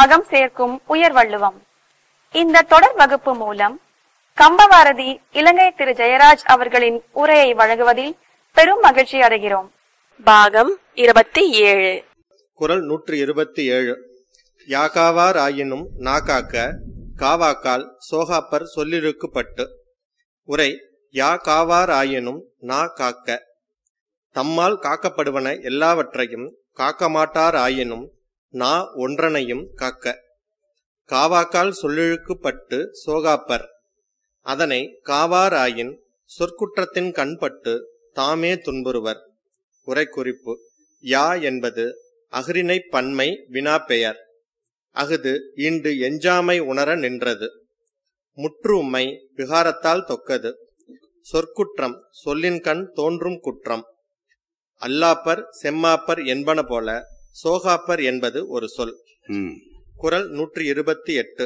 அகம் சேர்க்கும் உயர் வள்ளுவம் இந்த தொடர் வகுப்பு மூலம் கம்பவாரதி இலங்கை திரு ஜெயராஜ் அவர்களின் உரையை வழங்குவதில் பெரும் மகிழ்ச்சி அடைகிறோம் பாகம் இருபத்தி ஏழு குரல் நூற்று இருபத்தி ஏழு யாகாவார் ஆயினும் நாகாக்க காவாக்கால் சோகாப்பர் சொல்லிருக்குப்பட்டு உரை யா காவார் ஆயினும் நா காக்க தம்மால் காக்கப்படுவன எல்லாவற்றையும் காக்க மாட்டார் ஆயினும் நா ஒன்றனையும் காக்க காவாக்கால் சொல்லிழுக்குப்பட்டு சோகாப்பர் அதனை காவாராயின் சொற்குற்றத்தின் கண்பட்டு தாமே துன்புறுவர் உரை குறிப்பு யா என்பது அஃறிணை பன்மை வினா பெயர் அஃது ஈண்டு எஞ்சாமை உணர நின்றது முற்றுமை விகாரத்தால் தொக்கது சொற்குற்றம் சொல்லின்கண் தோன்றும் குற்றம் அல்லாப்பர் செம்மாப்பர் என்பன போல சோகாப்பர் என்பது ஒரு சொல் ம். குரல் நூற்றி இருபத்தி எட்டு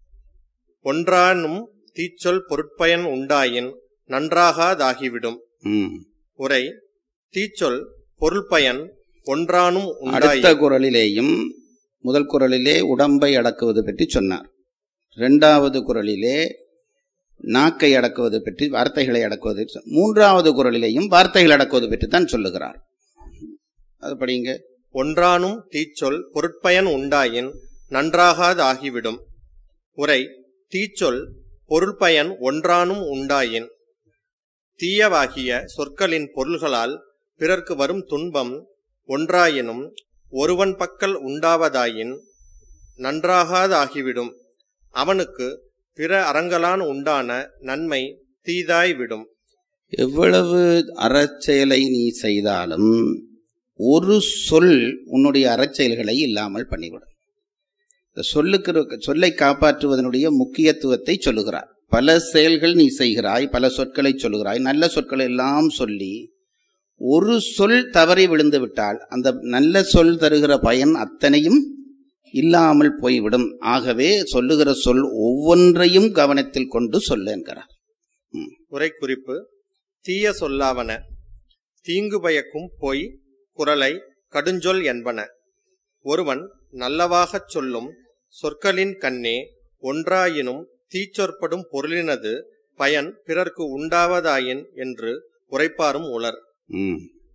ஒன்றானும் தீச்சொல் பொருட்பயன் உண்டாயின் நன்றாகாதாகிவிடும் ம். உரை தீச்சொல் பொருள்பயன் ஒன்றானும் அடுத்த உண்டாயின் குரலிலேயும் முதல் குரலிலே உடம்பை அடக்குவது பற்றி சொன்னார் இரண்டாவது குரலிலே நாக்கை அடக்குவது பற்றி வார்த்தைகளை அடக்குவது சொ- மூன்றாவது குரலிலேயும் வார்த்தைகள் அடக்குவது பற்றி தான் சொல்லுகிறார் அது படிங்க ஒன்றானும் தீச்சொல் பொருட்பயன் உண்டாயின் நன்றாகாதாகிவிடும் உரை தீச்சொல் பொருள்பயன் ஒன்றானும் உண்டாயின் தீயவாகிய சொற்களின் பொருள்களால் பிறர்க்கு வரும் துன்பம் ஒன்றாயினும் ஒருவன் பக்கல் உண்டாவதாயின் நன்றாகாதாகிவிடும் அவனுக்கு பிற அறங்கலான் உண்டான நன்மை தீதாய்விடும் எவ்வளவு அறச்செயலை நீ செய்தாலும் ஒரு சொல் உன்னுடைய அறச்செயல்களை இல்லாமல் பண்ணிவிடும் இந்த சொல்லுக்கு இருக்க- சொல்லை காப்பாற்றுவதனுடைய முக்கியத்துவத்தை சொல்லுகிறார் பல செயல்கள் நீ செய்கிறாய் பல சொற்களை சொல்லுகிறாய் நல்ல சொற்களை எல்லாம் சொல்லி ஒரு சொல் தவறி விழுந்து விட்டால் அந்த நல்ல சொல் தருகிற பயன் அத்தனையும் இல்லாமல் போய்விடும் ஆகவே சொல்லுகிற சொல் ஒவ்வொன்றையும் கவனத்தில் கொண்டு சொல்ல என்கிறார் உரை குறிப்பு தீய சொல்லாவன தீங்கு பயக்கும் பொய் குரலை கடுஞ்சொல் என்பன ஒருவன் நல்லவாகச் சொல்லும் சொற்களின் கண்ணே ஒன்றாயினும் தீச்சொற்படும் பொருளினது பயன் பிறர்க்கு உண்டாவதாயின் என்று உரைப்பாரும் உளர் ம்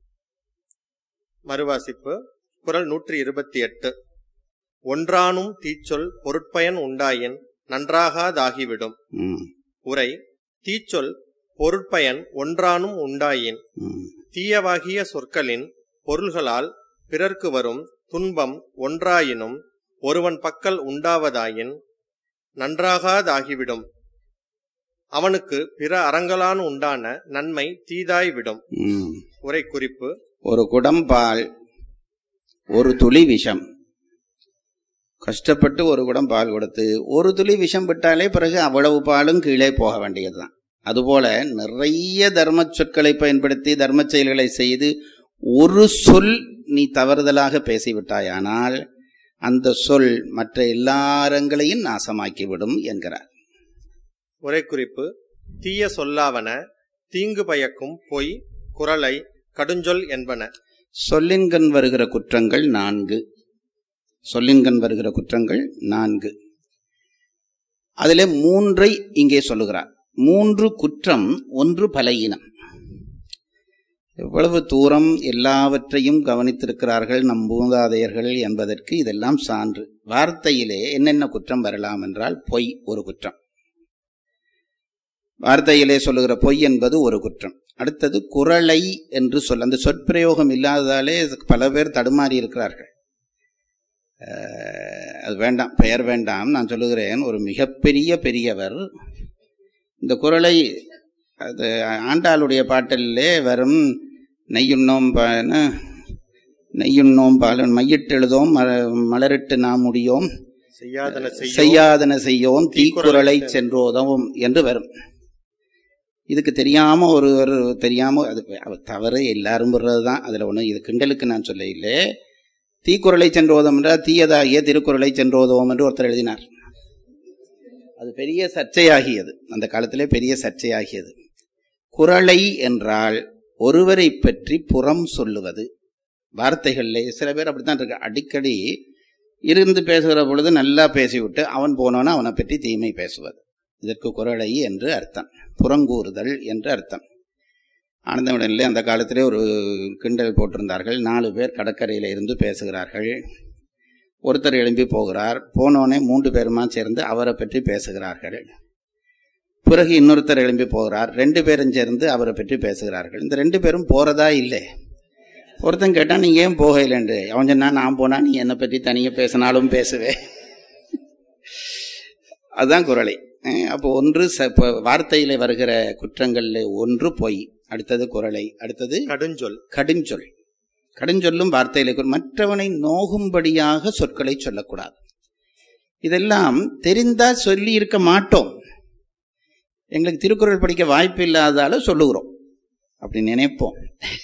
மறுவாசிப்பு குரல் நூற்றி இருபத்தி எட்டு ஒன்றானும் தீச்சொல் பொருட்பயன் உண்டாயின் நன்றாகாதாகிவிடும் ம் உரை தீச்சொல் பொருட்பயன் ஒன்றானும் உண்டாயின் ம் தீயவாகிய சொற்களின் பொருள்களால் பிறர்க்கு வரும் துன்பம் ஒன்றாயினும் ஒருவன் பக்கல் உண்டாவதாயின் நன்றாகாதாகிவிடும் அவனுக்கு பிற அறங்களான் உண்டான நன்மை தீதாய்விடும் ம். உரை குறிப்பு ஒரு குடம் பால் ஒரு துளி விஷம் கஷ்டப்பட்டு ஒரு குடம் பால் கொடுத்து ஒரு துளி விஷம் விட்டாலே பிறகு அவ்வளவு பாலும் கீழே போக வேண்டியதுதான் அதுபோல நிறைய தர்ம சொற்களை பயன்படுத்தி தர்ம செயல்களை செய்து ஒரு சொல் நீ தவறுதலாக பேசிவிட்டாயானால் அந்த சொல் மற்ற எல்லா அறங்களையும் நாசமாக்கிவிடும் என்கிறார் உரை குறிப்பு தீய சொல்லாவன தீங்கு பயக்கும் பொய் குரலை கடுஞ்சொல் என்பன சொல்லின்கண் வருகிற குற்றங்கள் நான்கு சொல்லின்கண் வருகிற குற்றங்கள் நான்கு அதிலே மூன்றை இங்கே சொல்லுகிறார் மூன்று குற்றம் ஒன்று பலையினம் எவ்வளவு தூரம் எல்லாவற்றையும் கவனித்திருக்கிறார்கள் நம் மூதாதையர்கள் என்பதற்கு இதெல்லாம் சான்று வார்த்தையிலே என்னென்ன குற்றம் வரலாம் என்றால் பொய் ஒரு குற்றம் வார்த்தையிலே சொல்லுகிற பொய் என்பது ஒரு குற்றம் அடுத்தது குரலை என்று சொல்ல அந்த சொற்பிரயோகம் இல்லாததாலே பல பேர் தடுமாறி இருக்கிறார்கள் அஹ், அது வேண்டாம் பெயர் வேண்டாம் நான் சொல்லுகிறேன் ஒரு மிகப்பெரிய பெரியவர் இந்த குரலை அது ஆண்டாளுடைய பாட்டிலே வரும் நெய்யுண்ணோம் பா- என்ன? நெய்யுண்ணோம் பாலன் மையிட்டெழுதோம் ம- மலரிட்டு நாம் முடியோம் செய்யாதன செய்யும் செய்யாதன செய்யோம் தீக்குறளை தீக்குறளை சென்றோதவும் என்று வரும் இதுக்கு தெரியாம ஒரு ஒரு தெரியாம அது அவ- தவறு எல்லாரும் விடுறதுதான் அதுல ஒண்ணு இது கிண்டலுக்கு நான் சொல்ல இல்லை தீக்குறளை சென்றோதம் என்றால் தீயதாகிய திருக்குறளை சென்றோதோம் என்று ஒருத்தர் எழுதினார் அது பெரிய சர்ச்சையாகியது அந்த காலத்திலே பெரிய சர்ச்சையாகியது குறளை என்றால் ஒருவரை பற்றி புறம் சொல்லுவது வார்த்தைகளிலே சில பேர் அப்படித்தான் இருக்கு அடிக்கடி இருந்து பேசுகிற பொழுது நல்லா பேசிவிட்டு அவன் போனவன அவனை பற்றி தீமை பேசுவது இதற்கு குரலை என்று அர்த்தம் புறங்கூறுதல் என்று அர்த்தம் ஆனந்தமிடனிலே அந்த காலத்திலே ஒரு கிண்டல் போட்டிருந்தார்கள் நாலு பேர் கடற்கரையில இருந்து பேசுகிறார்கள் ஒருத்தர் எழும்பி போகிறார் போனோடனே மூன்று பேருமா சேர்ந்து அவரை பற்றி பேசுகிறார்கள் பிறகு இன்னொருத்தர் எழும்பி போகிறார் ரெண்டு பேரும் சேர்ந்து அவரை பற்றி பேசுகிறார்கள் இந்த ரெண்டு பேரும் போறதா இல்லை ஒருத்தன் கேட்டான் நீங்க ஏன் போகலன்று அவன் சொன்னா நான் போனா நீ என்னை பற்றி தனியா பேசினாலும் பேசுவேன் அதுதான் குரலை அஹ் அப்போ ஒன்று ச- இப்ப வார்த்தையில வருகிற குற்றங்கள்ல ஒன்று பொய் அடுத்தது குரலை அடுத்தது கடுஞ்சொல் கடுஞ்சொல் கடுஞ்சொல்லும் வார்த்தையில குறி- மற்றவனை நோகும்படியாக சொற்களை சொல்லக்கூடாது இதெல்லாம் தெரிந்தா சொல்லி இருக்க மாட்டோம் எங்களுக்கு திருக்குறள் படிக்க வாய்ப்பு இல்லாதால சொல்லுகிறோம் அப்படி நினைப்போம்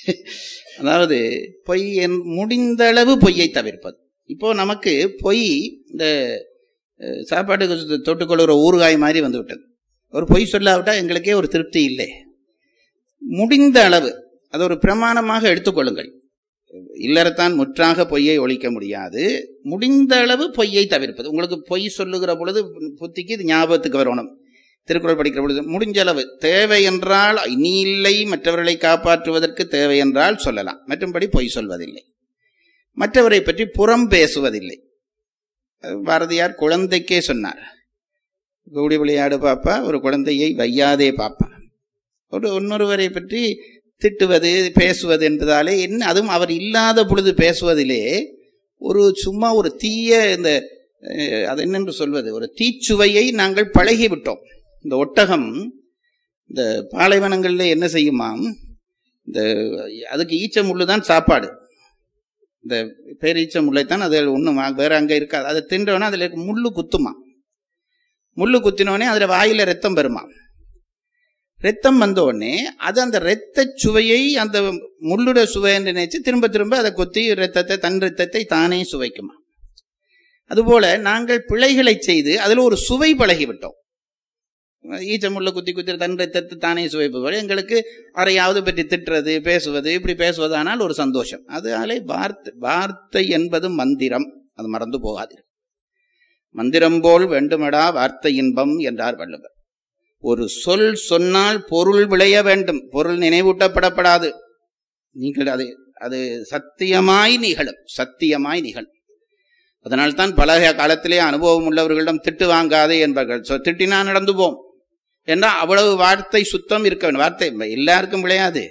அதாவது பொய் என்- முடிந்த அளவு பொய்யை தவிர்ப்பது இப்போ நமக்கு பொய் இந்த அஹ், சாப்பாட்டுக்கு தொ- தொட்டுக்கொள்கிற ஊறுகாய் மாதிரி வந்து விட்டது ஒரு பொய் சொல்லாவிட்டா எங்களுக்கே ஒரு திருப்தி இல்லை முடிந்த அளவு அது ஒரு பிரமாணமாக எடுத்துக்கொள்ளுங்கள் இல்லறத்தான் முற்றாக பொய்யை ஒழிக்க முடியாது முடிந்த அளவு பொய்யை தவிர்ப்பது உங்களுக்கு பொய் சொல்லுகிற பொழுது புத்திக்கு இது ஞாபகத்துக்கு வரணும் திருக்குறள் படிக்கிற பொழுது முடிஞ்ச அளவு தேவை என்றால் இனி இல்லை மற்றவர்களை காப்பாற்றுவதற்கு தேவை என்றால் சொல்லலாம் மற்றும்படி பொய் சொல்வதில்லை மற்றவரை பற்றி புறம் பேசுவதில்லை அஹ் பாரதியார் குழந்தைக்கே சொன்னார் கூடி விளையாடு பாப்பா ஒரு குழந்தையை வையாதே பாப்பா ஒரு இன்னொருவரை பற்றி திட்டுவது பேசுவது என்பதாலே என்ன அதுவும் அவர் இல்லாத பொழுது பேசுவதிலே ஒரு சும்மா ஒரு தீய இந்த அஹ், அது என்னென்று சொல்வது ஒரு தீச்சுவையை நாங்கள் பழகிவிட்டோம் இந்த ஒட்டகம் இந்த பாலைவனங்கள்ல என்ன செய்யுமாம் இந்த அதுக்கு ஈச்ச முள்ளு தான் சாப்பாடு இந்த பேரீச்ச முல்லைத்தான் அது ஒன்றும் வேற அங்கே இருக்காது அதை தின்றோன்னா அதில் இருக்க முள்ளு குத்துமா முள்ளு குத்தினோடனே அதில் வாயில ரத்தம் பெறுமா ரத்தம் வந்த உடனே அது அந்த இரத்த சுவையை அந்த முள்ளுட சுவை என்று நினைச்சு திரும்ப திரும்ப அதை கொத்தி ரத்தத்தை தன் ரத்தத்தை தானே சுவைக்குமா அதுபோல நாங்கள் பிழைகளை செய்து அதில் ஒரு சுவை பழகிவிட்டோம் ஈச்ச முள்ள குத்தி குத்தி தன் ரத்தத்தை தானே சுவைப்பது எங்களுக்கு அறையாவது பற்றி திட்டுறது பேசுவது இப்படி பேசுவதானால் ஒரு சந்தோஷம் அதனாலே வார்த்தை வார்த்தை என்பது மந்திரம் அது மறந்து போகாது மந்திரம் போல் வேண்டுமடா வார்த்தை இன்பம் என்றார் வள்ளுவர் ஒரு சொல் சொன்னால் பொருள் விளைய வேண்டும் பொருள் நினைவூட்டப்படப்படாது நீங்கள் அது அது சத்தியமாய் நிகழும் சத்தியமாய் நிகழும் அதனால்தான் பழைய காலத்திலே அனுபவம் உள்ளவர்களிடம் திட்டு வாங்காதே என்பார்கள் So, திட்டினா நடந்து போம் ஏன்னா அவ்வளவு வார்த்தை சுத்தம் இருக்க வேண்டும் வார்த்தை எல்லாருக்கும் விளையாது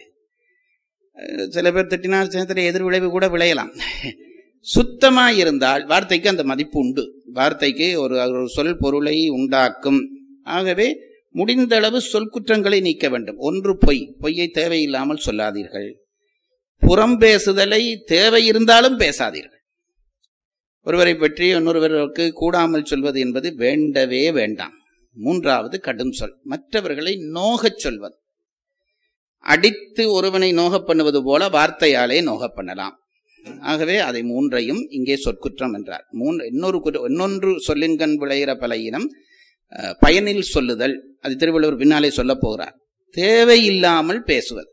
அஹ் சில பேர் திட்டினால் சில எதிர் விளைவு கூட விளையலாம் சுத்தமாய் இருந்தால் வார்த்தைக்கு அந்த மதிப்பு உண்டு வார்த்தைக்கு ஒரு ஒரு சொல் பொருளை உண்டாக்கும் ஆகவே முடிந்த அளவு சொல் குற்றங்களை நீக்க வேண்டும் ஒன்று பொய் பொய்யை தேவையில்லாமல் சொல்லாதீர்கள் புறம் பேசுதலை தேவை இருந்தாலும் பேசாதீர்கள் ஒருவரை பற்றி இன்னொருவருக்கு கூடாமல் சொல்வது என்பது வேண்டவே வேண்டாம் மூன்றாவது கடும் சொல் மற்றவர்களை நோகச் சொல்வது அடித்து ஒருவனை நோகப் பண்ணுவது போல வார்த்தையாலே நோகப் பண்ணலாம் ஆகவே அதை மூன்றையும் இங்கே சொற்குற்றம் என்றார் மூன்று இன்னொரு குற்ற- இன்னொன்று சொல்லின்கண் விளைகிற பல இனம் அஹ், பயனில் சொல்லுதல் அது திருவள்ளுவர் பின்னாலே சொல்லப் போகிறார் தேவையில்லாமல் பேசுவது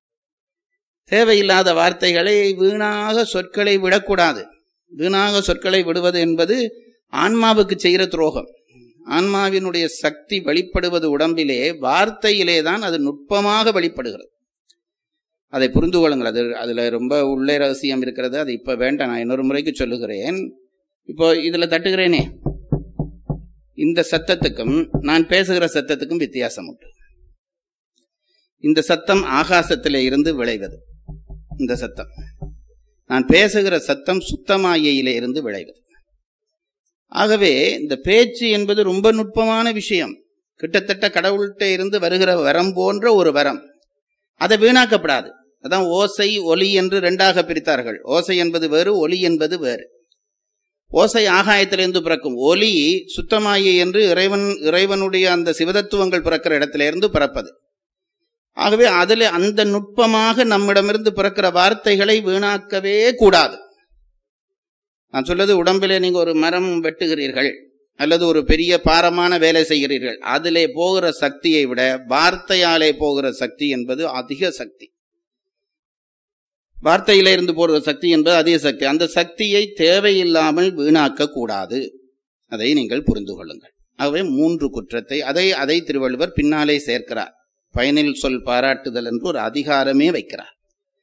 தேவையில்லாத வார்த்தைகளை வீணாக சொற்களை விடக்கூடாது வீணாக சொற்களை விடுவது என்பது ஆன்மாவுக்கு செய்கிற துரோகம் ஆன்மாவினுடைய சக்தி வெளிப்படுவது உடம்பிலே வார்த்தையிலே தான் அது நுட்பமாக வெளிப்படுகிறது அதை புரிந்து கொள்ளுங்கள் அது அதுல ரொம்ப உள்ளே ரகசியம் இருக்கிறது அது இப்ப வேண்டாம் நான் இன்னொரு முறைக்கு சொல்லுகிறேன் இப்போ இதுல தட்டுகிறேனே இந்த சத்தத்துக்கும் நான் பேசுகிற சத்தத்துக்கும் வித்தியாசம் உண்டு இந்த சத்தம் ஆகாசத்திலே இருந்து விளைவது இந்த சத்தம் நான் பேசுகிற சத்தம் சுத்தமாயிலே இருந்து விளைவது ஆகவே இந்த பேச்சு என்பது ரொம்ப நுட்பமான விஷயம் கிட்டத்தட்ட கடவுள்கிட்ட இருந்து வருகிற வரம் போன்ற ஒரு வரம் அதை வீணாக்கப்படாது அதான் ஓசை ஒலி என்று ரெண்டாக பிரித்தார்கள் ஓசை என்பது வேறு ஒலி என்பது வேறு ஓசை ஆகாயத்திலிருந்து பிறக்கும் ஒலி சுத்தமாயி என்று இறைவன் இறைவனுடைய அந்த சிவதத்துவங்கள் பிறக்கிற இடத்திலிருந்து பிறப்பது ஆகவே அதில் அந்த நுட்பமாக நம்மிடமிருந்து பிறக்கிற வார்த்தைகளை வீணாக்கவே கூடாது நான் சொல்றது உடம்பிலே நீங்க ஒரு மரம் வெட்டுகிறீர்கள் அல்லது ஒரு பெரிய பாரமான வேலை செய்கிறீர்கள் அதிலே போகிற சக்தியை விட வார்த்தையாலே போகிற சக்தி என்பது அதிக சக்தி வார்த்தையில இருந்து போடுற சக்தி என்பது அதே சக்தி அந்த சக்தியை தேவையில்லாமல் வீணாக்க கூடாது அதை நீங்கள் புரிந்து கொள்ளுங்கள் ஆகவே மூன்று குற்றத்தை அதை அதை திருவள்ளுவர் பின்னாலே சேர்க்கிறார் பயனில் சொல் பாராட்டுதல் என்று ஒரு அதிகாரமே வைக்கிறார்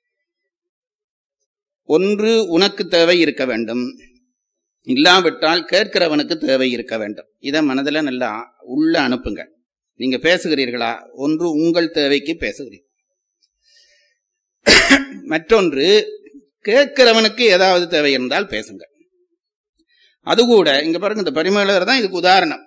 ஒன்று உனக்கு தேவை இருக்க வேண்டும் இல்லாவிட்டால் கேட்கிறவனுக்கு தேவை இருக்க வேண்டும் இதை மனதில் நல்லா உள்ள அனுப்புங்க நீங்க பேசுகிறீர்களா ஒன்று உங்கள் தேவைக்கு பேசுகிறீர்கள் மற்றொன்று கேட்கிறவனுக்கு ஏதாவது தேவை இருந்தால் பேசுங்க அது கூட இங்க பாருங்க இந்த பரிமேலர் தான் இதுக்கு உதாரணம்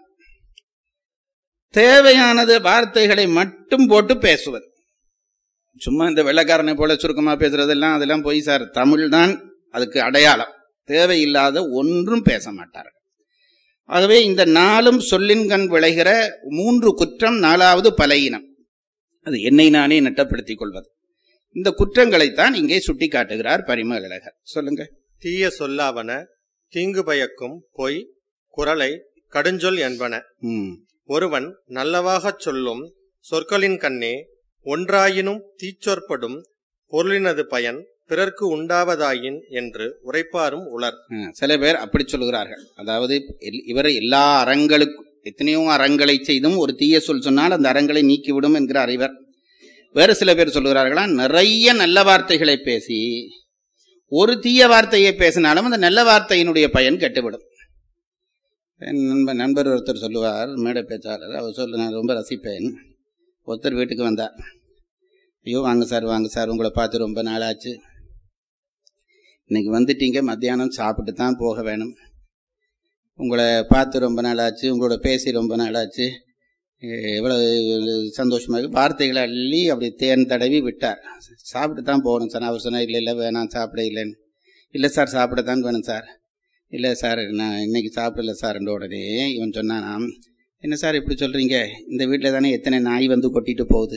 தேவையானது வார்த்தைகளை மட்டும் போட்டு பேசுவது சும்மா இந்த வெள்ளக்காரனை போல சுருக்கமா பேசுறதெல்லாம் அதெல்லாம் போய் சார் தமிழ் தான் அதுக்கு அடையாளம் தேவையில்லாத ஒன்றும் பேச மாட்டார்கள் ஆகவே இந்த நாளும் சொல்லின்கண் விளைகிற மூன்று குற்றம் நாலாவது பலையினம் அது என்னை நானே நட்டப்படுத்திக் கொள்வது இந்த குற்றங்களைத்தான் இங்கே சுட்டி காட்டுகிறார் பரிமேலழகர் சொல்லுங்க தீய சொல்லாவன தீங்கு பயக்கும் பொய் குரலை கடுஞ்சொல் என்பன ம் ஒருவன் நல்லவாகச் சொல்லும் சொற்களின் கண்ணே ஒன்றாயினும் தீச்சொற்படும் பொருளினது பயன் பிறர்க்கு உண்டாவதாயின் என்று உரைப்பாரும் உளர் ஆ, சில பேர் அப்படி சொல்லுகிறார்கள் அதாவது எல்- இவர் எல்லா அறங்களுக்கும் எத்தனையோ அறங்களை செய்தும் ஒரு தீய சொல் சொன்னால் அந்த அறங்களை நீக்கிவிடும் என்கிறார் இவர் வேறு சில பேர் சொல்லுகிறார்களா நிறைய நல்ல வார்த்தைகளை பேசி ஒரு தீய வார்த்தையை பேசினாலும் அந்த நல்ல வார்த்தையினுடைய பயன் கெட்டுவிடும் என் நண்பர் நண்பர் ஒருத்தர் சொல்லுவார் மேடை பேச்சாளர் அவர் சொல்ல நான் ரொம்ப ரசிப்பேன் ஒருத்தர் வீட்டுக்கு வந்தார் ஐயோ வாங்க சார் வாங்க சார் உங்களை பார்த்து ரொம்ப நாளாச்சு இன்னைக்கு வந்துட்டீங்க மத்தியானம் சாப்பிட்டு தான் போக வேணும் உங்களை பார்த்து ரொம்ப நாள் ஆச்சு உங்களோட பேசி ரொம்ப நாள் ஆச்சு எவ்வளவு சந்தோஷமா இருக்கு வார்த்தைகளை அள்ளி அப்படி தேன் தடவி விட்டார் சாப்பிட்டு தான் போகணும் சார் அவர் சொன்னார் இல்லை இல்லை வேணாம் சாப்பிட இல்லைன்னு இல்லை சார் சாப்பிட தான் வேணும் சார் இல்லை சார் நான் இன்னைக்கு சாப்பிடல சார்ன்ற உடனே இவன் சொன்னானாம் என்ன சார் இப்படி சொல்றீங்க இந்த வீட்டில் தானே எத்தனை நாய் வந்து கொட்டிட்டு போகுது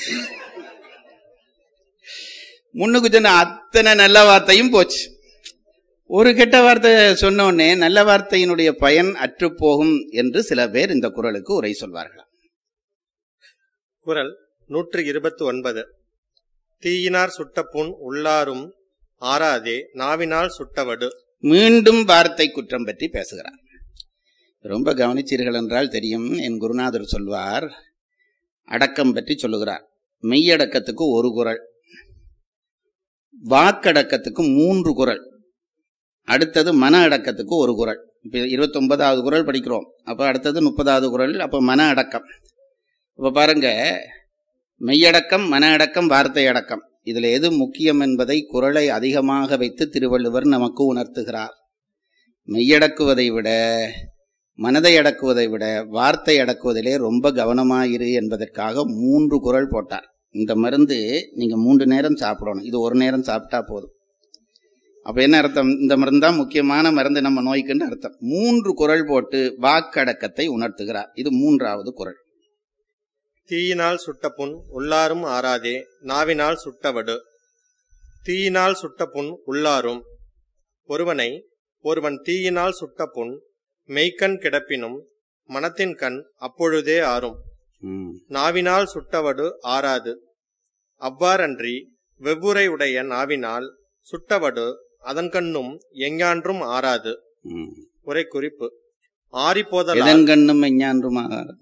முன்னுக்கு சொன்ன அத்தனை நல்ல வார்த்தையும் போச்சு ஒரு கெட்ட வார்த்தை சொன்ன உடனே நல்ல வார்த்தையினுடைய பயன் அற்றுப்போகும் என்று சில பேர் இந்த குரலுக்கு உரை சொல்வார்கள் குரல் நூற்று இருபத்து ஒன்பது தீயினார் சுட்ட புண் உள்ளாரும் ஆறாதே நாவினால் சுட்டவடு மீண்டும் வார்த்தை குற்றம் பற்றி பேசுகிறார் ரொம்ப கவனிச்சீர்கள் என்றால் தெரியும் என் குருநாதர் சொல்வார் அடக்கம் பற்றி சொல்லுகிறார் மெய்யடக்கத்துக்கு ஒரு குரல் வாக்கடக்கத்துக்கு மூன்று குரல் அடுத்தது மன அடக்கத்துக்கு ஒரு குரல் இப்ப இருபத்தி ஒன்பதாவது குரல் படிக்கிறோம் அப்ப அடுத்தது முப்பதாவது குரல் அப்ப மன அடக்கம் இப்ப பாருங்க மெய்யடக்கம் மன அடக்கம் வார்த்தை அடக்கம் இதுல எது முக்கியம் என்பதை குரலை அதிகமாக வைத்து திருவள்ளுவர் நமக்கு உணர்த்துகிறார் மெய்யடக்குவதை விட மனதை அடக்குவதை விட வார்த்தை அடக்குவதிலே ரொம்ப கவனமாயிரு என்பதற்காக மூன்று குரல் போட்டார் இந்த மருந்து நீங்க மூன்று நேரம் சாப்பிடணும் இது ஒரு நேரம் சாப்பிட்டா போதும் அப்ப என்ன அர்த்தம் இந்த மருந்து தான் முக்கியமான மருந்து நம்ம நோய்க்குன்னு அர்த்தம் மூன்று குரல் போட்டு வாக்கடக்கத்தை உணர்த்துகிறார் இது மூன்றாவது குரல் தீயினால் சுட்ட புண் உள்ளாரும் ஆறாதே நாவினால் சுட்டவடு தீயினால் சுட்ட புண் உள்ளாரும் ஒருவனை ஒருவன் தீயினால் சுட்ட புண் மெய்க்கண் கிடப்பினும் மனத்தின் கண் அப்பொழுதே ஆறும் ம். நாவினால் சுட்டவடு ஆறாது அவ்வாறன்றி வெவ்வுரை உடைய நாவினால் சுட்டவடு அதன்கண்ணும் எஞ்ஞான்றும் ஆறாது ம். உரை குறிப்பு ஆறிப்போதலால் எதன்கண்ணும் எஞ்ஞான்றும் ஆகாது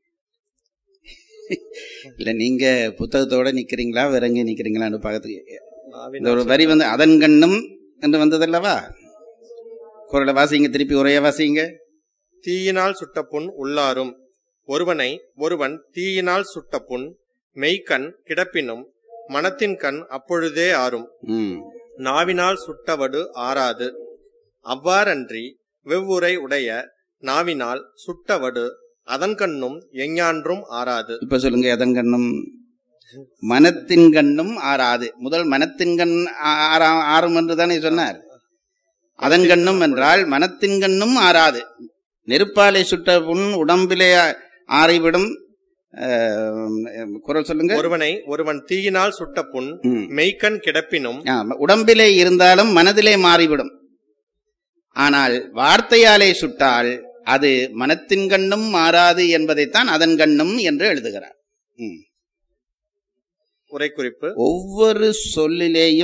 இல்ல நீங்க புத்தகத்தோட நிக்கிறீங்களா வேற எங்க நிக்கிறீங்களான்னு பக்கத்துக்கு இந்த நாவினால் ஒரு வரி வந்து அதன் கண்ணும் என்று வந்ததல்லவா குரலை வாசிங்க திருப்பி உரைய வாசிங்க தீயினால் சுட்ட புண் உள்ளாரும் ஒருவனை ஒருவன் தீயினால் சுட்ட புண் மெய்க்கண் கிடப்பினும் மனத்தின் கண் அப்பொழுதே ஆறும் ம் நாவினால் சுட்டவடு ஆறாது அவ்வாறன்றி வெவ்வுரை உடைய நாவினால் சுட்டவடு அதன்கண்ணும் எஞ்ஞான்றும் ஆறாது இப்ப சொல்லுங்க எதன் கண்ணும் மனத்தின் கண்ணும் ஆறாது முதல் மனத்தின் கண் ஆ- ஆறா- ஆறும் என்று தானே சொன்னார் அதன் கண்ணும் என்றால் மனத்தின் கண்ணும் ஆறாது நெருப்பாலை சுட்ட புண் உடம்பிலே ஆறிவிடும் அஹ், குரல் சொல்லுங்க ஒருவனை ஒருவன் தீயினால் சுட்ட புண் ம். மெய்க்கண் கிடப்பினும் ஆ, உடம்பிலே இருந்தாலும் மனதிலே மாறிவிடும் ஆனால் வார்த்தையாலே சுட்டால் அது மனத்தின் கண்ணும் மாறாது என்பதைத்தான் அதன் கண்ணும் என்று எழுதுகிறார் ம். உரை குறிப்பு ஒவ்வொரு சொல்லிலேயும்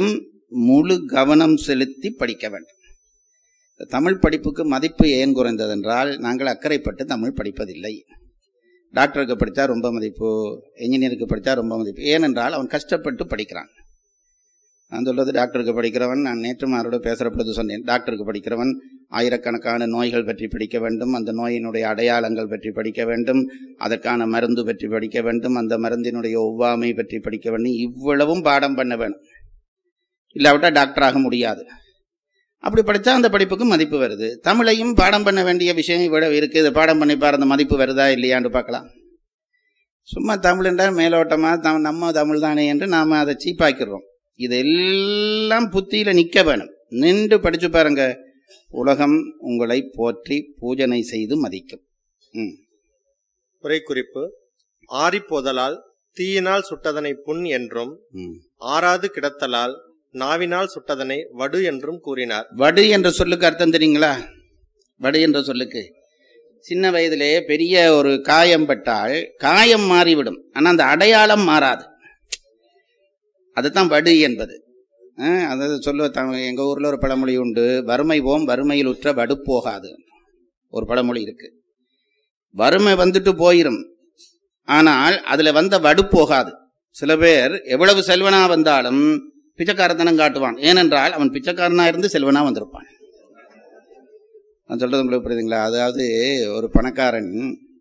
முழு கவனம் செலுத்தி படிக்க வேண்டும் இந்த தமிழ் படிப்புக்கு மதிப்பு ஏன் குறைந்ததென்றால் நாங்கள் அக்கறைப்பட்டு தமிழ் படிப்பதில்லை டாக்டருக்கு படித்தா ரொம்ப மதிப்பு என்ஜினியருக்கு படித்தா ரொம்ப மதிப்பு ஏனென்றால் அவன் கஷ்டப்பட்டு படிக்கிறான் நான் சொல்றது டாக்டருக்கு படிக்கிறவன் நான் நேற்று மாரோட பேசுகிற பொழுது சொன்னேன் டாக்டருக்கு படிக்கிறவன் ஆயிரக்கணக்கான நோய்கள் பற்றி படிக்க வேண்டும் அந்த நோயினுடைய அடையாளங்கள் பற்றி படிக்க வேண்டும் அதற்கான மருந்து பற்றி படிக்க வேண்டும் அந்த மருந்தினுடைய ஒவ்வாமை பற்றி படிக்க வேண்டும் இவ்வளவும் பாடம் பண்ண வேணும் இல்லாவிட்டா டாக்டராக முடியாது அப்படி படித்தா அந்த படிப்புக்கு மதிப்பு வருது தமிழையும் பாடம் பண்ண வேண்டிய விஷயம் இவ்வளவு இருக்கு இதை பாடம் பண்ணி பாரு அந்த மதிப்பு வருதா இல்லையான்னு பார்க்கலாம் சும்மா தமிழ் என்றால் மேலோட்டமா தம் நம்ம தமிழ் தானே என்று நாம அதை சீப்பாக்கிறோம் இதெல்லாம் புத்தியில நிக்க வேணும் நின்று படிச்சு பாருங்க உலகம் உங்களை போற்றி பூஜனை செய்து மதிக்கும் ம் உரை குறிப்பு ஆறிப்போதலால் தீயினால் சுட்டதனை புண் என்றும் ம் ஆறாது கிடத்தலால் நாவினால் சுட்டதனை வடு என்றும் கூறினார் வடு என்ற சொல்லுக்கு அர்த்தம் தெரியுங்களா வடு என்ற சொல்லுக்கு சின்ன வயதிலே பெரிய ஒரு காயம் பட்டால் காயம் மாறிவிடும் ஆனா அந்த அடையாளம் மாறாது அதுதான் வடு என்பது அஹ், அதாவது சொல்லுவ தமிழ் எங்க ஊர்ல ஒரு பழமொழி உண்டு வறுமை போம் வறுமையில் உற்ற வடு போகாது ஒரு பழமொழி இருக்கு வறுமை வந்துட்டு போயிரும் ஆனால் அதுல வந்த வடு போகாது சில பேர் எவ்வளவு செல்வனா வந்தாலும் பிச்சைக்காரத்தனம் காட்டுவான் ஏனென்றால் அவன் பிச்சைக்காரனா இருந்து செல்வனா வந்திருப்பான் நான் சொல்றது உங்களுக்கு புரியுதுங்களா அதாவது ஒரு பணக்காரன்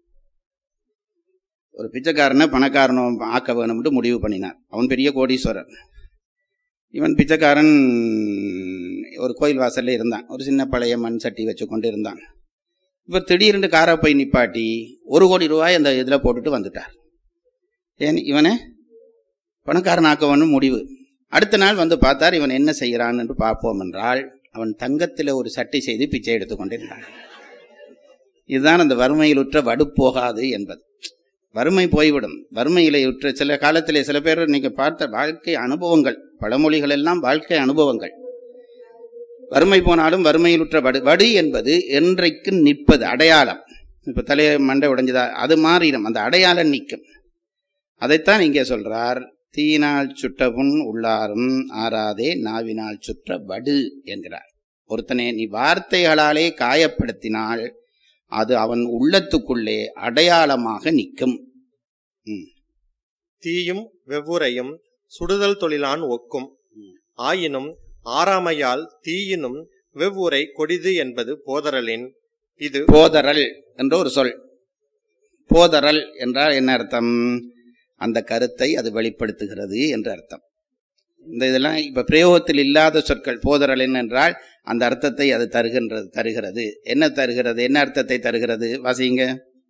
ஒரு பிச்சைக்காரனை பணக்காரனும் ஆக்க வேணும்னு முடிவு பண்ணினார் அவன் பெரிய கோடீஸ்வரன் இவன் பிச்சைக்காரன் ஒரு கோயில் வாசல்ல இருந்தான் ஒரு சின்ன பழைய மண் சட்டி வச்சு கொண்டு இருந்தான் இவர் திடீர்னு காரை போய் நிப்பாட்டி ஒரு கோடி ரூபாய் அந்த இதுல போட்டுட்டு வந்துட்டார் ஏன் இவனை பணக்காரன் ஆக்கவனும் முடிவு அடுத்த நாள் வந்து பார்த்தார் இவன் என்ன செய்கிறான் என்று பார்ப்போம் என்றால் அவன் தங்கத்தில் ஒரு சட்டை செய்து பிச்சை எடுத்துக் கொண்டிருந்தான் இதுதான் அந்த வறுமையில் உற்ற வடு போகாது என்பது வறுமை போய்விடும் வறுமையிலே உற்ற சில காலத்திலே சில பேர் நீங்க பார்த்த வாழ்க்கை அனுபவங்கள் பழமொழிகள் எல்லாம் வாழ்க்கை அனுபவங்கள் வறுமை போனாலும் வறுமையில் உற்ற வடு வடு என்பது என்றைக்கு நிற்பது அடையாளம் இப்ப தலைய மண்டை உடைஞ்சதா அது மாறிடும் அந்த அடையாளம் நிற்கும் அதைத்தான் இங்கே சொல்றார் தீயினால் சுட்டபுண் உள்ளாரும் ஆறாதே நாவினால் சுற்ற வடு என்கிறார் ஒருத்தனை நீ வார்த்தைகளாலே காயப்படுத்தினால் அது அவன் உள்ளத்துக்குள்ளே அடையாளமாக நிற்கும் தீயும் வெவ்வுரையும் சுடுதல் தொழிலான் ஒக்கும் ஆயினும் ஆறாமையால் தீயினும் வெவ்வுரை கொடிது என்பது போதரலின் இது போதரல் என்ற ஒரு சொல் போதரல் என்றால் என்ன அர்த்தம் அந்த கருத்தை அது வெளிப்படுத்துகிறது என்று அர்த்தம் இந்த இதெல்லாம் இப்ப பிரயோகத்தில் இல்லாத சொற்கள் போதரல் என்றால் அந்த அர்த்தத்தை அது தருகின்றது தருகிறது என்ன தருகிறது என்ன அர்த்தத்தை தருகிறது வாசிங்க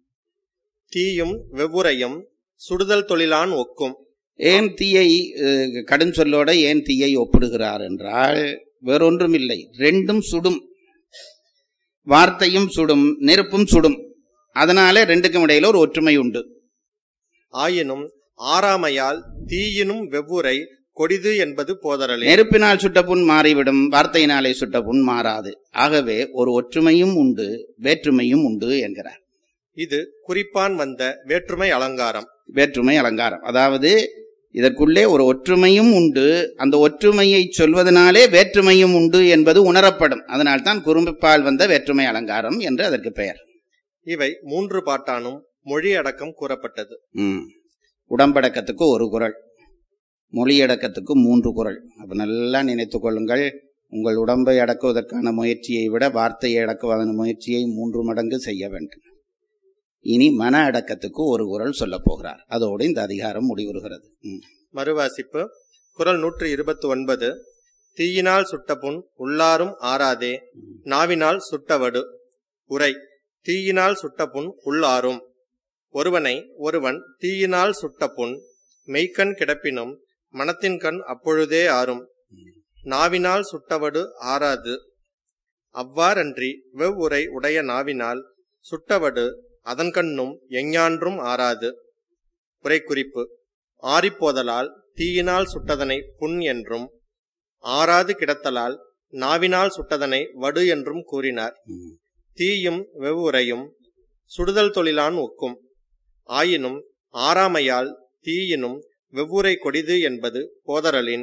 தீயும் வெவ்வுரையும் சுடுதல் தொழிலான் ஒக்கும் ஏன் தீயை அஹ், கடும் சொல்லோட ஏன் தீயை ஒப்பிடுகிறார் என்றால் வேறொன்றும் இல்லை ரெண்டும் சுடும் வார்த்தையும் சுடும் நெருப்பும் சுடும் அதனாலே ரெண்டுக்கும் இடையில ஒரு ஒற்றுமை உண்டு ஆயினும் ஆறாமையால் தீயினும் வெவ்வுரை கொடிது என்பது போதரலின் நெருப்பினால் சுட்ட புண் மாறிவிடும் வார்த்தையினாலே சுட்ட புண் மாறாது ஆகவே ஒரு ஒற்றுமையும் உண்டு வேற்றுமையும் உண்டு என்கிறார் இது குறிப்பான் வந்த வேற்றுமை அலங்காரம் வேற்றுமை அலங்காரம் அதாவது இதற்குள்ளே ஒரு ஒற்றுமையும் உண்டு அந்த ஒற்றுமையை சொல்வதனாலே வேற்றுமையும் உண்டு என்பது உணரப்படும் அதனால்தான் குறும்பிப்பால் வந்த வேற்றுமை அலங்காரம் என்று அதற்கு பெயர் இவை மூன்று பாட்டானும் மொழி அடக்கம் கூறப்பட்டது ம். உடம்படக்கத்துக்கு ஒரு குரல் மொழியடக்கத்துக்கு மூன்று குரல் அப்ப நல்லா நினைத்துக் கொள்ளுங்கள் உங்கள் உடம்பை அடக்குவதற்கான முயற்சியை விட வார்த்தையை அடக்குவதன் முயற்சியை மூன்று மடங்கு செய்ய வேண்டும் இனி மன அடக்கத்துக்கு ஒரு குரல் சொல்லப் போகிறார் அதோடு இந்த அதிகாரம் முடிவுறுகிறது ம். மறுவாசிப்பு குரல் நூற்று இருபத்தி ஒன்பது தீயினால் சுட்ட புண் உள்ளாரும் ஆறாதே நாவினால் சுட்டவடு உரை தீயினால் சுட்ட புண் உள்ளாரும் ஒருவனை ஒருவன் தீயினால் சுட்ட புண் மெய்க்கண் கிடப்பினும் மனத்தின் கண் அப்பொழுதே ஆறும் நாவினால் சுட்டவடு ஆறாது அவ்வாறன்றி வெவ்வுரை உடைய நாவினால் சுட்டவடு அதன் கண்ணும் எஞ்ஞான்றும் ஆறாது உரை குறிப்பு ஆறிப்போதலால் தீயினால் சுட்டதனை புண் என்றும் ஆறாது கிடத்தலால் நாவினால் சுட்டதனை வடு என்றும் கூறினார் ம். தீயும் வெவ்வுரையும் சுடுதல் தொழிலான் ஒக்கும் ஆயினும் ஆறாமையால் தீயினும் வெவ்வுரை கொடிது என்பது போதரலின்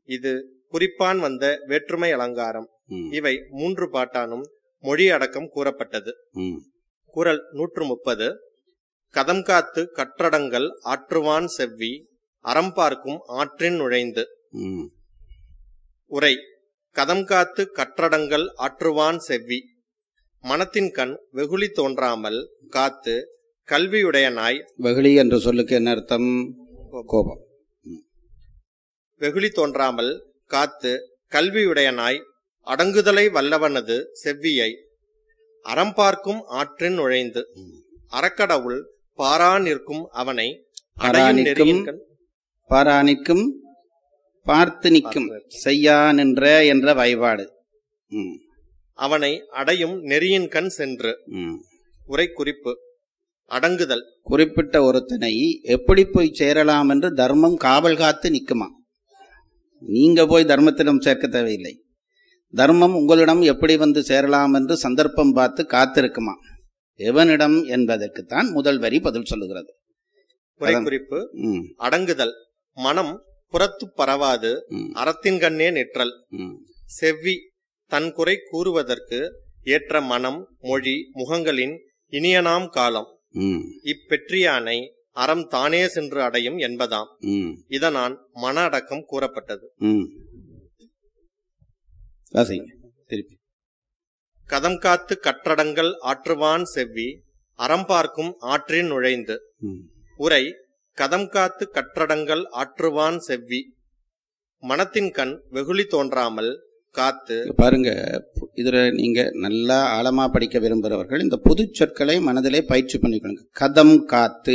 இது குறிப்பான் வந்த வேற்றுமை அலங்காரம் ம், இவை மூன்று பாட்டானும் மொழி அடக்கம் கூறப்பட்டது ம், குறள் நூற்று முப்பது கதம் காத்து கற்றடங்கள் ஆற்றுவான் செவ்வி அறம் பார்க்கும் ஆற்றின் நுழைந்து ம். உரை கதம் காத்து கற்றடங்கள் ஆற்றுவான் செவ்வி மனத்தின் கண் வெகுளி தோன்றாமல் காத்து கல்வியுடைய நாய் வெகுளி என்ற சொல்லுக்கு என்ன அர்த்தம் கோபம் வெகுளி தோன்றாமல் காத்து கல்வியுடைய நாய் அடங்குதலை வல்லவனது செவ்வியை அறம் பார்க்கும் ஆற்றின் நுழைந்து அறக்கடவுள் பாரா நிற்கும் அவனை அடையும் பாரா நிற்கும் நெறியின் கண் பாராணிக்கும் பார்த்து நிற்கும் செய்யா நின்ற என்ற வழிபாடு ம், அவனை அடையும் நெறியின் கண் சென்று ம். உரை குறிப்பு அடங்குதல் குறிப்பிட்ட ஒருத்தனை எப்படி போய் சேரலாம் என்று தர்மம் காவல் காத்து நிற்குமா நீங்க போய் தர்மத்திடம் சேர்க்க தேவையில்லை தர்மம் உங்களிடம் எப்படி வந்து சேரலாம் என்று சந்தர்ப்பம் பார்த்து காத்திருக்குமா எவனிடம் என்பதற்குத்தான் முதல் வரி பதில் சொல்லுகிறது உரை அதான். குறிப்பு ம், அடங்குதல் மனம் புறத்து பரவாது ம், அறத்தின் கண்ணே நிற்றல் ம், செவ்வி தன் குறை கூறுவதற்கு ஏற்ற மனம் மொழி முகங்களின் இனியனாம் காலம் ம், இப்பெற்றியானை அறம் தானே சென்று அடையும் என்பதாம் ம், இதனால் மன அடக்கம் கூறப்பட்டது ம். வாசிங்க திருப்பி கதம் காத்து கற்றடங்கள் ஆற்றுவான் செவ்வி அறம் பார்க்கும் ஆற்றின் நுழைந்து ம். உரை கதம் காத்து கற்றடங்கள் ஆற்றுவான் செவ்வி மனத்தின் கண் வெகுளி தோன்றாமல் காத்து இங்க பாருங்க இதுல நீங்க நல்லா ஆழமா படிக்க விரும்புகிறவர்கள் இந்த பொது சொற்களை மனதிலே பயிற்சி பண்ணிக்கொள்ளுங்க கதம் காத்து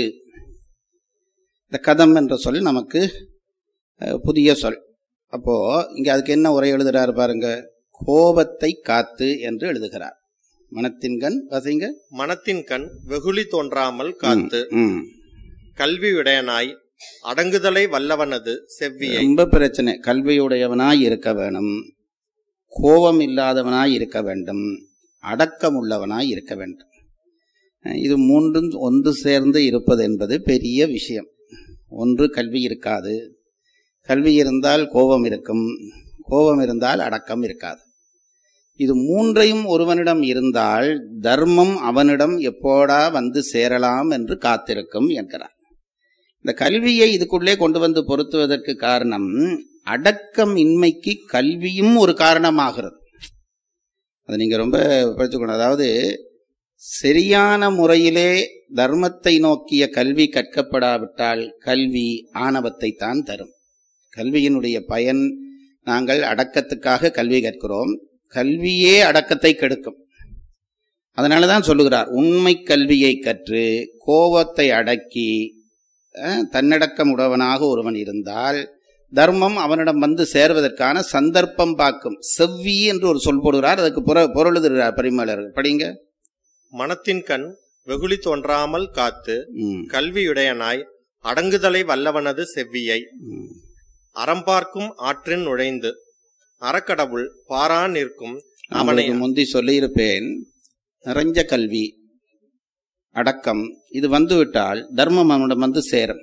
இந்த கதம் என்ற சொல் நமக்கு அஹ், புதிய சொல் அப்போ இங்க அதுக்கு என்ன உரை எழுதுறாரு பாருங்க கோபத்தை காத்து என்று எழுதுகிறார் மனத்தின் கண் வசைங்க மனத்தின் கண் வெகுளி தோன்றாமல் காத்து ம். கல்வியுடையனாய் அடங்குதலை வல்லவனது செவ்வியை ரொம்ப பிரச்சனை கல்வியுடையவனாய் இருக்க வேணும் கோபம் இல்லாதவனாய் இருக்க வேண்டும் அடக்கம் உள்ளவனாய் இருக்க வேண்டும் அஹ் இது மூன்றும் ஒன்று சேர்ந்து இருப்பது என்பது பெரிய விஷயம் ஒன்று கல்வி இருக்காது கல்வி இருந்தால் கோபம் இருக்கும் கோபம் இருந்தால் அடக்கம் இருக்காது இது மூன்றையும் ஒருவனிடம் இருந்தால் தர்மம் அவனிடம் எப்போடா வந்து சேரலாம் என்று காத்திருக்கும் என்கிறார் இந்த கல்வியை இதுக்குள்ளே கொண்டு வந்து பொருத்துவதற்கு காரணம் அடக்கம் இன்மைக்கு கல்வியும் ஒரு காரணமாகிறது அதை நீங்க ரொம்ப படிச்சுக்கணும் அதாவது சரியான முறையிலே தர்மத்தை நோக்கிய கல்வி கற்கப்படாவிட்டால் கல்வி ஆணவத்தை தான் தரும் கல்வியினுடைய பயன் நாங்கள் அடக்கத்துக்காக கல்வி கற்கிறோம் கல்வியே அடக்கத்தை கெடுக்கும் அதனாலதான் சொல்லுகிறார் உண்மை கல்வியை கற்று கோபத்தை அடக்கி அஹ், தன்னடக்கம் உடையவனாக ஒருவன் இருந்தால் தர்மம் அவனிடம் வந்து சேர்வதற்கான சந்தர்ப்பம் பார்க்கும் செவ்வி என்று ஒரு சொல் போடுகிறார் அதுக்கு புற பொருளுகிறார் பரிமலர் படிங்க மனத்தின் கண் வெகுளி தோன்றாமல் காத்து ம், கல்வியுடையனாய் அடங்குதலை வல்லவனது செவ்வியை ம். அறம் பார்க்கும் ஆற்றின் நுழைந்து அறக்கடவுள் பாரா நிற்கும் நான் அவனை உங்களுக்கு முந்தி சொல்லியிருப்பேன் நிறைஞ்ச கல்வி அடக்கம் இது வந்துவிட்டால் தர்மம் அவனிடம் வந்து சேரும்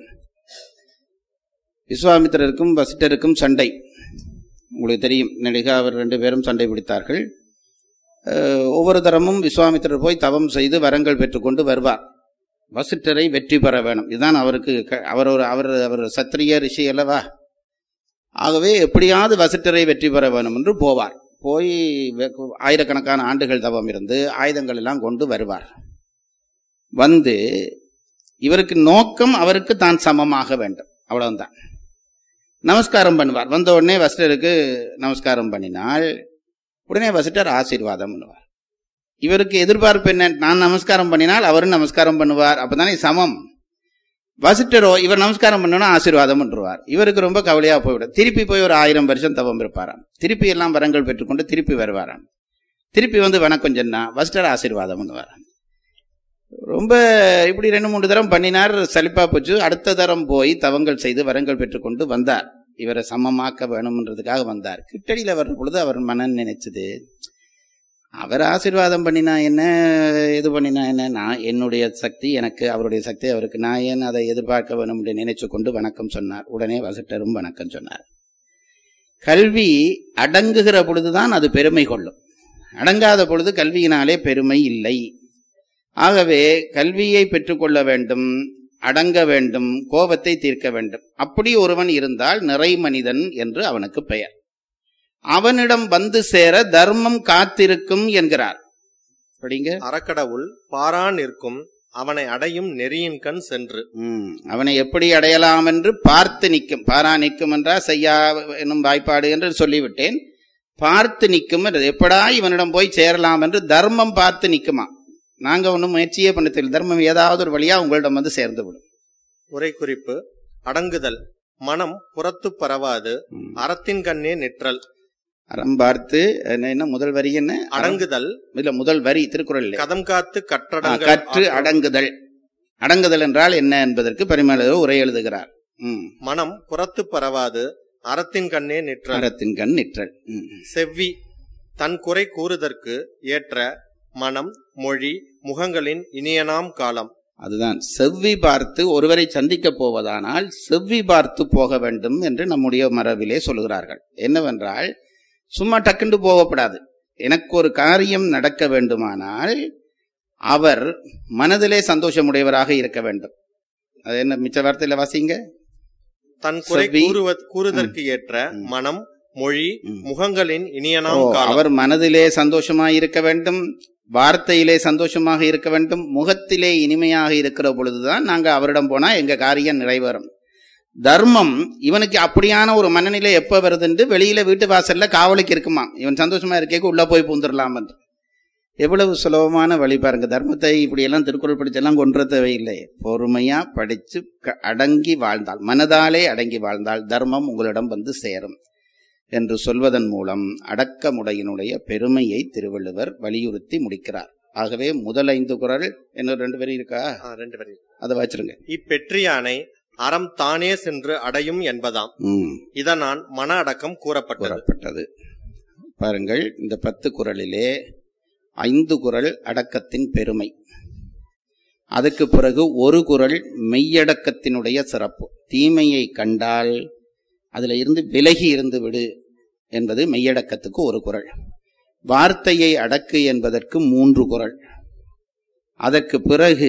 விஸ்வாமித்திரருக்கும் வசிட்டருக்கும் சண்டை உங்களுக்கு தெரியும் நடிகா அவர் ரெண்டு பேரும் சண்டை பிடித்தார்கள் அஹ், ஒவ்வொரு தரமும் விஸ்வாமித்திரர் போய் தவம் செய்து வரங்கள் பெற்றுக்கொண்டு வருவார் வசிட்டரை வெற்றி பெற வேணும் இதுதான் அவருக்கு க- அவர் ஒரு அவர் அவர் சத்திரிய ரிஷி அல்லவா ஆகவே எப்படியாவது வசிட்டரை வெற்றி பெற வேணும் என்று போவார் போய் வெ- ஆயிரக்கணக்கான ஆண்டுகள் தவம் இருந்து ஆயுதங்கள் எல்லாம் கொண்டு வருவார் வந்து இவருக்கு நோக்கம் அவருக்கு தான் சமமாக வேண்டும் அவ்வளவுதான் நமஸ்காரம் பண்ணுவார் வந்த உடனே வசிட்டருக்கு நமஸ்காரம் பண்ணினால் உடனே வசிட்டர் ஆசீர்வாதம் பண்ணுவார் இவருக்கு எதிர்பார்ப்பு என்ன நான் நமஸ்காரம் பண்ணினால் அவரும் நமஸ்காரம் பண்ணுவார் அப்பதானே சமம் வசிட்டரோ இவர் நமஸ்காரம் பண்ணணும் ஆசீர்வாதம் பண்ணுவார் இவருக்கு ரொம்ப கவலையா போய்விடும் திருப்பி போய் ஒரு ஆயிரம் வருஷம் தவம் இருப்பாராம் திருப்பி எல்லாம் வரங்கள் பெற்றுக்கொண்டு திருப்பி வருவாராம் திருப்பி வந்து வணக்கம் சொன்னா வசிட்டர் ஆசீர்வாதம் பண்ணுவாராம் ரொம்ப இப்படி ரெண்டு மூணு தரம் பண்ணினார் சலிப்பா போச்சு அடுத்த தரம் போய் தவங்கள் செய்து வரங்கள் பெற்றுக்கொண்டு வந்தார் இவரை சமமாக்க வேணும்ன்றதுக்காக வந்தார் கிட்டடியில வர்ற பொழுது அவர் மனன் நினைச்சது அவர் ஆசீர்வாதம் பண்ணினா என்ன இது பண்ணினா என்ன நான் என்னுடைய சக்தி எனக்கு அவருடைய சக்தி அவருக்கு நான் ஏன் அதை எதிர்பார்க்க வேணும் என்று நினைச்சு கொண்டு வணக்கம் சொன்னார் உடனே வசிட்டரும் வணக்கம் சொன்னார் கல்வி அடங்குகிற பொழுதுதான் அது பெருமை கொள்ளும் அடங்காத பொழுது கல்வியினாலே பெருமை இல்லை ஆகவே கல்வியை பெற்றுக்கொள்ள வேண்டும் அடங்க வேண்டும் கோபத்தை தீர்க்க வேண்டும் அப்படி ஒருவன் இருந்தால் நிறை மனிதன் என்று அவனுக்கு பெயர் அவனிடம் வந்து சேர தர்மம் காத்திருக்கும் என்கிறார் படிங்க அறக்கடவுள் பாரான் நிற்கும் அவனை அடையும் நெறியின் கண் சென்று ம், அவனை எப்படி அடையலாம் என்று பார்த்து நிற்கும் பாரா நிற்கும் என்றா செய்யா என்னும் வாய்ப்பாடு என்று சொல்லிவிட்டேன் பார்த்து நிற்கும் என்றது எப்படா இவனிடம் போய் சேரலாம் என்று தர்மம் பார்த்து நிற்குமா நாங்க ஒன்றும் முயற்சியே பண்ண தெரியல தர்மம் ஏதாவது ஒரு வழியா உங்களிடம் வந்து சேர்ந்து விடும் உரை குறிப்பு அடங்குதல் மனம் புறத்து பரவாது ம். அறத்தின் கண்ணே நிற்றல் அறம் பார்த்து என்ன என்ன முதல் வரி என்ன அறம் அடங்குதல் இல்ல முதல் வரி திருக்குறள் கதம் காத்து கற்று கற்றடங்கள் அடங்குதல் அடங்குதல் என்றால் என்ன என்பதற்கு பரிமளர் உரை எழுதுகிறார் ம் மனம் புறத்து பரவாது அறத்தின் கண்ணே நிற்றல் அறத்தின் கண் நிற்றல் ம் செவ்வி தன் குறை கூறுதற்கு ஏற்ற மனம் மொழி முகங்களின் இனியனாம் காலம் அதுதான் செவ்வி பார்த்து ஒருவரை சந்திக்க போவதானால் செவ்வி பார்த்து போக வேண்டும் என்று நம்முடைய மரபிலே சொல்கிறார்கள் என்னவென்றால் சும்மா டக்குண்டு போகப்படாது எனக்கு ஒரு காரியம் நடக்க வேண்டுமானால் அவர் மனதிலே சந்தோஷமுடையவராக இருக்க வேண்டும் அது என்ன மிச்ச வார்த்தையில வாசிங்க தன் குறை செவ்வி. கூறுவ கூறுதற்கு ஏற்ற ம். மனம் மொழி ம். முகங்களின் ஓ, இனியனாம் காலம் அவர் மனதிலே சந்தோஷமாக இருக்க வேண்டும் வார்த்தையிலே சந்தோஷமாக இருக்க வேண்டும் முகத்திலே இனிமையாக இருக்கிற பொழுதுதான் நாங்க அவரிடம் போனா எங்க காரியம் நிறைவேறும் தர்மம் இவனுக்கு அப்படியான ஒரு மனநிலை எப்ப வருதுன்னு வெளியில வீட்டு வாசல்ல காவலுக்கு இருக்குமா இவன் சந்தோஷமா இருக்கேக்கு உள்ள போய் பூந்துடலாம் என்று எவ்வளவு சுலபமான வழி பாருங்க தர்மத்தை இப்படி எல்லாம் திருக்குறள் படிச்செல்லாம் கொன்ற தேவையில்லை பொறுமையா படிச்சு க- அடங்கி வாழ்ந்தால் மனதாலே அடங்கி வாழ்ந்தால் தர்மம் உங்களிடம் வந்து சேரும் என்று சொல்வதன் மூலம் அடக்கமுடையினுடைய பெருமையை திருவள்ளுவர் வலியுறுத்தி முடிக்கிறார் ஆகவே முதல் ஐந்து குறள் இன்னும் ரெண்டு பேரும் இருக்கா ஆ, ரெண்டு பேரும் அதை வச்சிருங்க இப்பெற்றியானை அறம் தானே சென்று அடையும் என்பதாம் ம் இதனால் மன அடக்கம் கூறப்பட்டது கூறப்பட்டது பாருங்கள் இந்த பத்து குறளிலே ஐந்து குறள் அடக்கத்தின் பெருமை அதுக்கு பிறகு ஒரு குறள் மெய்யடக்கத்தினுடைய சிறப்பு தீமையை கண்டால் அதுல இருந்து விலகி இருந்து விடு என்பது மெய்யடக்கத்துக்கு ஒரு குறள் வார்த்தையை அடக்கு என்பதற்கு மூன்று குறள் அதற்கு பிறகு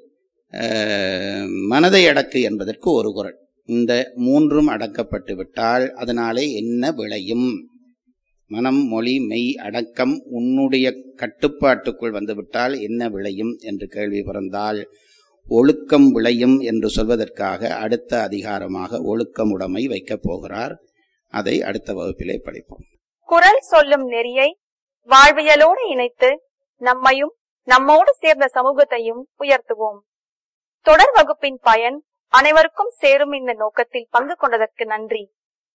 அஹ், மனதை அடக்கு என்பதற்கு ஒரு குறள் இந்த மூன்றும் அடக்கப்பட்டு விட்டால் அதனாலே என்ன விளையும் மனம் மொழி மெய் அடக்கம் உன்னுடைய கட்டுப்பாட்டுக்குள் வந்துவிட்டால் என்ன விளையும் என்று கேள்வி பிறந்தால் ஒழுக்கம் விளையும் என்று சொல்வதற்காக அடுத்த அதிகாரமாக ஒழுக்கமுடைமை வைக்கப் போகிறார் அதை அடுத்த வகுப்பிலே படிப்போம் குரல் சொல்லும் நெறியை வாழ்வியலோடு இணைத்து நம்மையும் நம்மோடு சேர்ந்த சமூகத்தையும் உயர்த்துவோம் தொடர் வகுப்பின் பயன் அனைவருக்கும் சேரும் இந்த நோக்கத்தில் பங்கு கொண்டதற்கு நன்றி